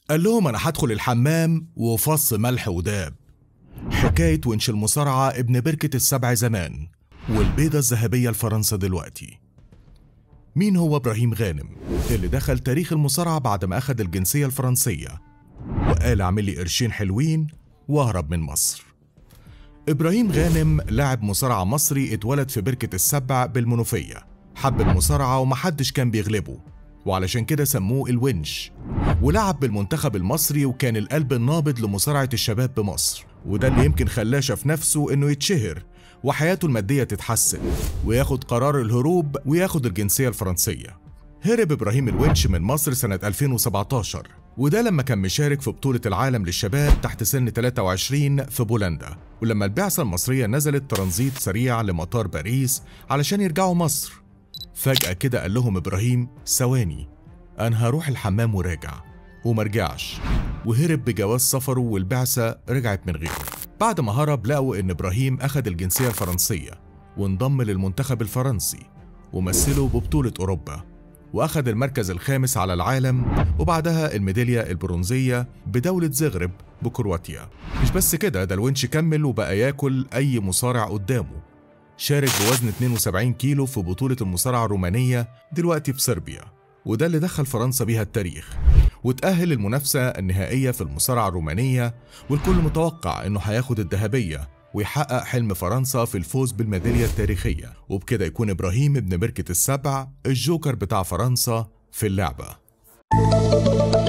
قال لهم أنا هدخل الحمام وفص ملح وداب حكاية ونش المصارعة ابن بركة السبع زمان والبيضة الذهبية لفرنسا دلوقتي مين هو إبراهيم غانم اللي دخل تاريخ المصارعة بعد ما أخد الجنسية الفرنسية وقال اعمل لي قرشين حلوين واهرب من مصر إبراهيم غانم لاعب مصارعة مصري اتولد في بركة السبع بالمنوفية حب المصارعة ومحدش كان بيغلبه وعلشان كده سموه الونش ولعب بالمنتخب المصري وكان القلب النابض لمصارعة الشباب بمصر وده اللي يمكن خلاه شاف نفسه انه يتشهر وحياته المادية تتحسن وياخد قرار الهروب وياخد الجنسية الفرنسية هرب إبراهيم الونش من مصر سنة 2017 وده لما كان مشارك في بطولة العالم للشباب تحت سن 23 في بولندا ولما البعثة المصرية نزلت ترانزيت سريع لمطار باريس علشان يرجعوا مصر فجأة كده قال لهم إبراهيم ثواني أنا هروح الحمام وراجع ومرجعش وهرب بجواز سفره والبعثة رجعت من غيره بعد ما هرب لقوا إن إبراهيم أخد الجنسية الفرنسية وانضم للمنتخب الفرنسي ومثله ببطولة أوروبا وأخد المركز الخامس على العالم وبعدها الميدالية البرونزية بدولة زغرب بكرواتيا مش بس كده ده الونش كمل وبقى ياكل أي مصارع قدامه شارك بوزن 72 كيلو في بطولة المصارعة الرومانية دلوقتي في صربيا وده اللي دخل فرنسا بيها التاريخ وتأهل المنافسة النهائية في المصارعة الرومانية والكل متوقع إنه هياخد الذهبية ويحقق حلم فرنسا في الفوز بالميدالية التاريخية وبكده يكون إبراهيم ابن بركة السبع الجوكر بتاع فرنسا في اللعبة